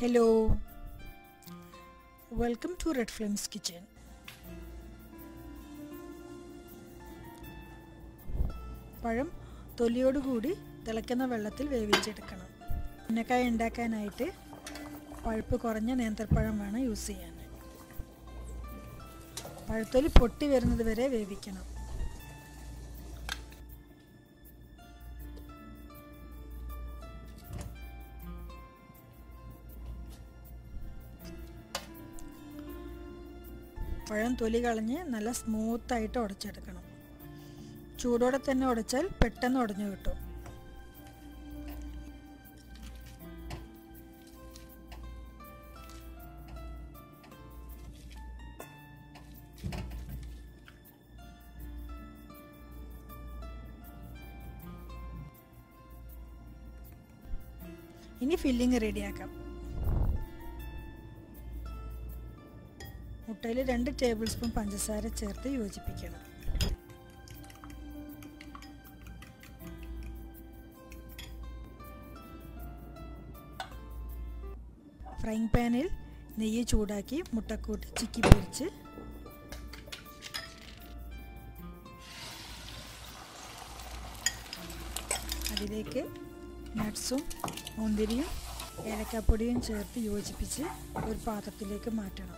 Hello welcome to Red Flames Kitchen പഴം തൊലിയോടുകൂടി തിളയ്ക്കുന്ന വെള്ളത്തിൽ വേവിച്ചെടുക്കണം ഉന്നക്കായ ഉണ്ടാക്കാനായിട്ട് പഴുപ്പ് കുറഞ്ഞ നേന്ത്രപ്പഴം വേണം യൂസ് ചെയ്യാൻ പഴുത്തൊലി പൊട്ടി വരുന്നത് വരെ വേവിക്കണം പഴം തൊലി കളഞ്ഞ് നല്ല സ്മൂത്തായിട്ട് ഉടച്ചെടുക്കണം ചൂടോടെ തന്നെ ഉടച്ചാൽ പെട്ടെന്ന് ഉടഞ്ഞു കിട്ടും ഇനി ഫില്ലിങ് റെഡിയാക്കാം മുട്ടയിൽ രണ്ട് ടേബിൾ സ്പൂൺ പഞ്ചസാര ചേർത്ത് യോജിപ്പിക്കണം ഫ്രൈങ് പാനിൽ നെയ്യ് ചൂടാക്കി മുട്ടക്കൂട്ട് ചിക്കി പൊരിച്ച് അതിലേക്ക് നട്ട്സും മുന്തിരിയും ഏലക്കാപ്പൊടിയും ചേർത്ത് യോജിപ്പിച്ച് ഒരു പാത്രത്തിലേക്ക് മാറ്റണം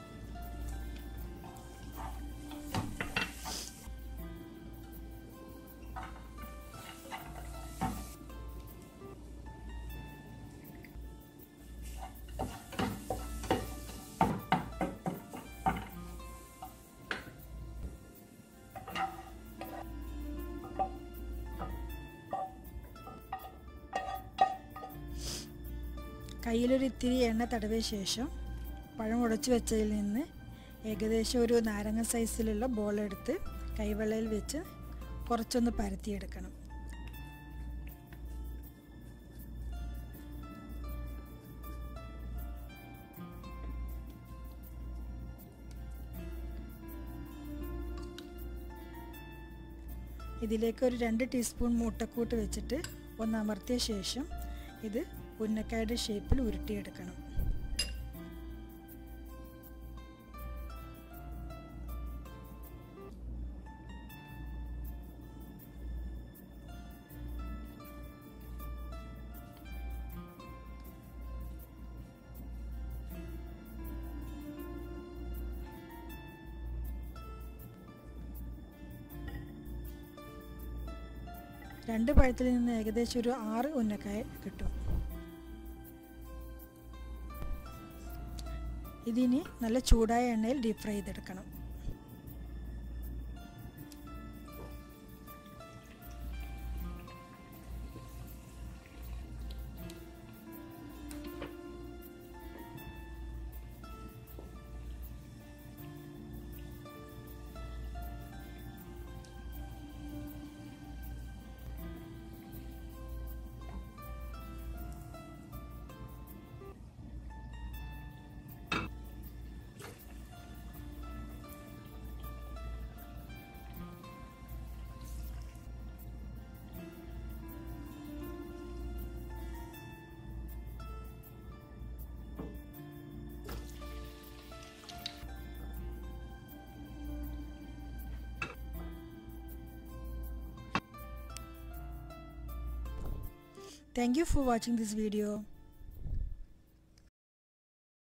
കയ്യിലൊരു ഇത്തിരി എണ്ണ തടവിയ ശേഷം പഴം ഉടച്ചു വെച്ചതിൽ നിന്ന് ഏകദേശം ഒരു നാരങ്ങ സൈസിലുള്ള ബോൾ എടുത്ത് കൈവെള്ളയിൽ വെച്ച് കുറച്ചൊന്ന് പരത്തിയെടുക്കണം ഇതിലേക്ക് ഒരു രണ്ട് ടീസ്പൂൺ മുട്ടക്കൂട്ട് വെച്ചിട്ട് ഒന്ന് അമർത്തിയ ശേഷം ഇത് ഉന്നക്കായുടെ ഷേപ്പിൽ ഉരുട്ടിയെടുക്കണം രണ്ട് പഴത്തിൽ നിന്ന് ഏകദേശം ഒരു ആറ് ഉന്നക്കായ കിട്ടും ഇതിനി നല്ല ചൂടായ എണ്ണയിൽ ഡീപ് ഫ്രൈ ചെയ്തെടുക്കണം Thank you for watching this video.